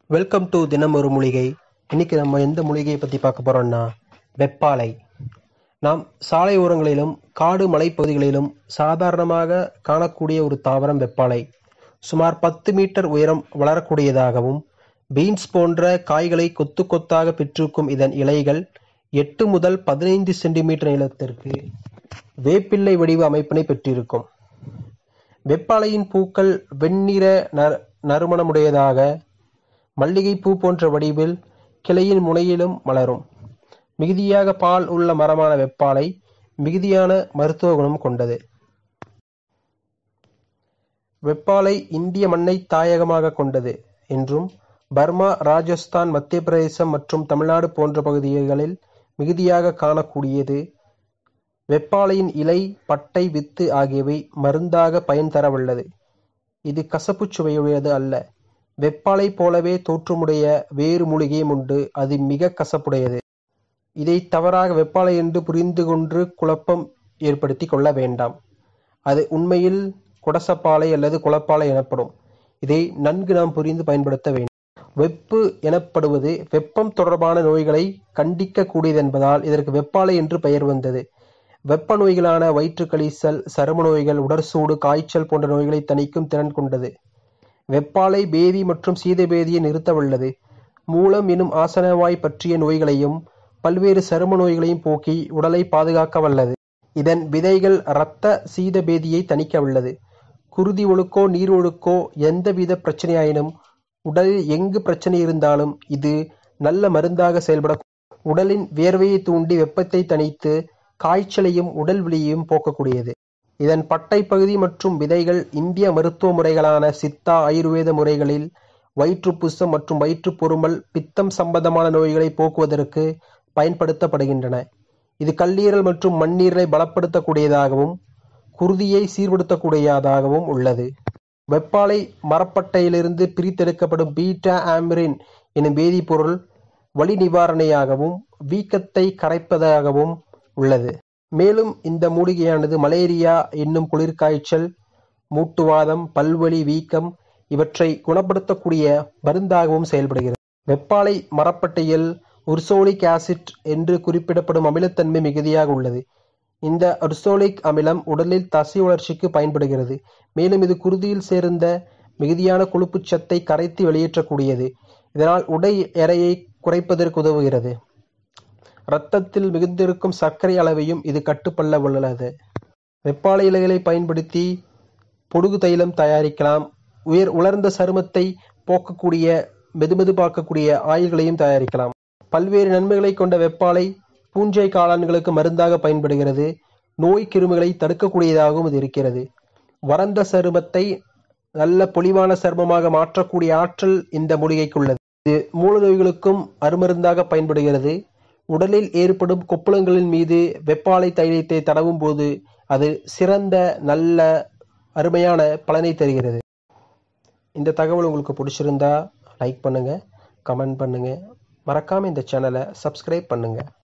welcome to தினம் ஒரு மூலிகை இன்னைக்கு நம்ம எந்த மூலிகையை பற்றி பார்க்க போகிறோம்னா வெப்பாலை நாம் சாலை ஓரங்களிலும் காடு மலைப்பகுதிகளிலும் சாதாரணமாக காணக்கூடிய ஒரு தாவரம் வெப்பாலை சுமார் பத்து மீட்டர் உயரம் வளரக்கூடியதாகவும் பீன்ஸ் போன்ற காய்களை கொத்து கொத்தாக பெற்றிருக்கும் இதன் இலைகள் எட்டு முதல் பதினைந்து சென்டிமீட்டர் நீளத்திற்கு வேப்பிள்ளை வடிவ அமைப்பினை பெற்றிருக்கும் வெப்பாலையின் பூக்கள் வெண்ணிற நறு நறுமணமுடையதாக மல்லிகைப்பூ போன்ற வடிவில் கிளையின் முனையிலும் மலரும் மிகுதியாக பால் உள்ள மரமான வெப்பாலை மிகுதியான மருத்துவ குணம் கொண்டது வெப்பாலை இந்திய மண்ணை தாயகமாக கொண்டது என்றும் பர்மா ராஜஸ்தான் மத்திய பிரதேசம் மற்றும் தமிழ்நாடு போன்ற பகுதிகளில் மிகுதியாக காணக்கூடியது வெப்பாலையின் இலை பட்டை வித்து ஆகியவை மருந்தாக பயன் தரவல்லது இது கசப்புச் சுவையுடையது அல்ல வெப்பாலை போலவே தோற்றமுடைய வேறு மூலிகையும் உண்டு அது மிக கசப்புடையது இதை தவறாக வெப்பாலை என்று புரிந்து கொண்டு குழப்பம் ஏற்படுத்தி கொள்ள வேண்டாம் அது உண்மையில் குடசப்பாலை அல்லது குளப்பாலை எனப்படும் இதை நன்கு நாம் புரிந்து பயன்படுத்த வேண்டும் வெப்பு எனப்படுவது வெப்பம் தொடர்பான நோய்களை கண்டிக்க கூடியது என்பதால் இதற்கு வெப்பாலை என்று பெயர் வந்தது வெப்ப நோய்களான வயிற்று கழிசல் சரும நோய்கள் உடற்சூடு காய்ச்சல் போன்ற நோய்களை தணிக்கும் திறன் கொண்டது வெப்பாலை பேதி மற்றும் சீதபேதியை நிறுத்த வல்லது மூலம் எனும் ஆசனவாய் பற்றிய நோய்களையும் பல்வேறு சரும நோய்களையும் போக்கி உடலை பாதுகாக்க வல்லது இதன் விதைகள் இரத்த சீதபேதியை தணிக்க வல்லது குருதி ஒழுக்கோ நீர் ஒழுக்கோ எந்தவித பிரச்சனையாயினும் உடலில் எங்கு பிரச்சனை இருந்தாலும் இது நல்ல மருந்தாக செயல்பட உடலின் வியர்வையை தூண்டி வெப்பத்தை தணித்து காய்ச்சலையும் உடல் வலியையும் போக்கக்கூடியது இதன் பட்டை பகுதி மற்றும் விதைகள் இந்திய மருத்துவ முறைகளான சித்தா ஆயுர்வேத முறைகளில் வயிற்றுப்புசம் மற்றும் வயிற்று பொறுமல் பித்தம் சம்பந்தமான நோய்களை போக்குவதற்கு பயன்படுத்தப்படுகின்றன இது கல்லீரல் மற்றும் மண்ணீரலை பலப்படுத்தக்கூடியதாகவும் குருதியை சீர்படுத்தக்கூடியதாகவும் உள்ளது வெப்பாலை மரப்பட்டையிலிருந்து பிரித்தெடுக்கப்படும் பீட்டா ஆம்பிரின் எனும் வேதிப்பொருள் வலி நிவாரணியாகவும் வீக்கத்தை கரைப்பதாகவும் உள்ளது மேலும் இந்த மூலிகையானது மலேரியா என்னும் குளிர்காய்ச்சல் மூட்டுவாதம் பல்வலி வீக்கம் இவற்றை குணப்படுத்தக்கூடிய மருந்தாகவும் செயல்படுகிறது வெப்பாலை மரப்பட்டையில் உர்சோலிக் ஆசிட் என்று குறிப்பிடப்படும் அமிலத்தன்மை மிகுதியாக உள்ளது இந்த அர்சோலிக் அமிலம் உடலில் தசை வளர்ச்சிக்கு பயன்படுகிறது மேலும் இது குருதியில் சேர்ந்த மிகுதியான கொழுப்புச் சத்தை கரைத்து வெளியேற்றக்கூடியது இதனால் உடை எடையை குறைப்பதற்கு உதவுகிறது இரத்தத்தில் மிகுந்திருக்கும் சர்க்கரை அளவையும் இது கட்டுப்பள்ள உள்ளது வெப்பாலை இலைகளை பயன்படுத்தி பொடுகு தைலம் தயாரிக்கலாம் உயர் உலர்ந்த சருமத்தை போக்கக்கூடிய மெதுமெதுபாக்கக்கூடிய ஆயில்களையும் தயாரிக்கலாம் பல்வேறு நன்மைகளை கொண்ட வெப்பாலை பூஞ்சை காளான்களுக்கு மருந்தாக பயன்படுகிறது நோய் கிருமிகளை தடுக்கக்கூடியதாகவும் இது இருக்கிறது வறண்ட சருமத்தை நல்ல பொலிவான சருமமாக மாற்றக்கூடிய ஆற்றல் இந்த மூலிகைக்குள்ளது இது மூல நோய்களுக்கும் அருமருந்தாக பயன்படுகிறது உடலில் ஏற்படும் கொப்புளங்களின் மீது வெப்பாலை தைலத்தை தடவும் போது அது சிறந்த நல்ல அருமையான பலனை தருகிறது இந்த தகவல் உங்களுக்கு பிடிச்சிருந்தா லைக் பண்ணுங்கள் கமெண்ட் பண்ணுங்கள் மறக்காமல் இந்த சேனலை சப்ஸ்கிரைப் பண்ணுங்கள்